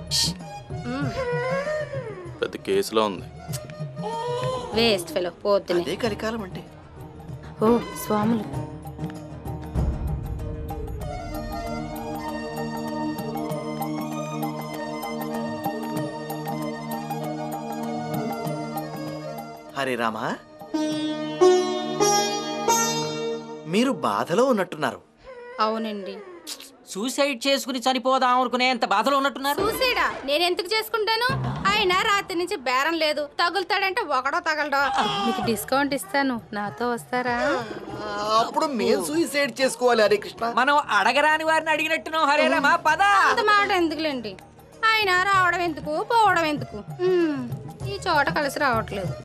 పెద్ద కేసులో ఉంది వేస్ట్ ఫెలో పోతుని అదే కలికాలం అంటే ఓ స్వాములు హరే రామా మీరు బాధలో ఉన్నట్టున్నారు అవునండి సూసైడ్ చేసుకుని చనిపోదాం అనుకునేంత బాధలో ఉన్నట్టున్నారు చూసేడా నేను ఎందుకు చేసుకుంటాను ఆయన రాత్రి నుంచి బేరం లేదు తగులుతాడంటే ఒకడో తగలడో మీకు డిస్కౌంట్ ఇస్తాను నాతో వస్తారా అప్పుడు మేము సూసైడ్ చేసుకోవాలి హరే కృష్ణ మనం అడగరాని వారిని అడిగినట్టున్నాం హరే రామా పద అంత మాట ఎందుకులేండి ఆయన రావడం ఎందుకు పోవడం ఎందుకు మ్మ్. ఈ చోట కలిసి రావట్లేదు